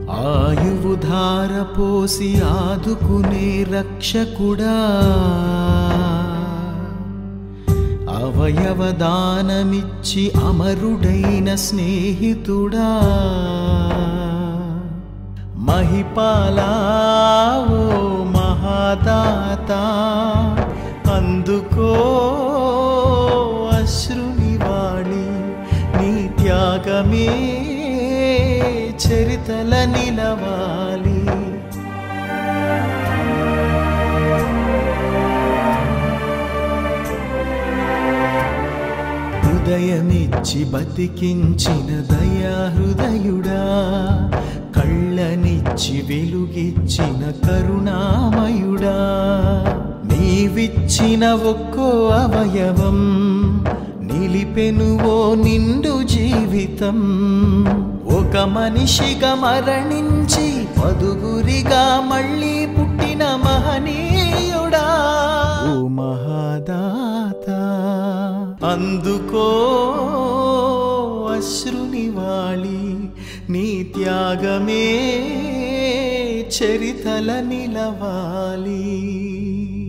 ఆయువు ధార పోసి ఆదుకునే రక్షకుడా అవయవ దానమిచ్చి అమరుడైన స్నేహితుడా మహిపాలా ఓ మహాదాత అందుకో అశ్రునివాణి నీ త్యాగమే చరితల నిలవాలి హృదయమిచ్చి బతికించిన దయా హృదయుడా కళ్ళనిచ్చి వెలుగిచ్చిన కరుణామయుడా నీవిచ్చిన ఒక్కో అవయవం నిలిపెనువో నిండు జీవితం ఒక మనిషిగా మరణించి పదుగురిగా మళ్ళీ పుట్టిన మహనీయుడా ఓ మహాదాత అందుకో అశ్రునివాళి నీ త్యాగమే చరితల నిలవాలి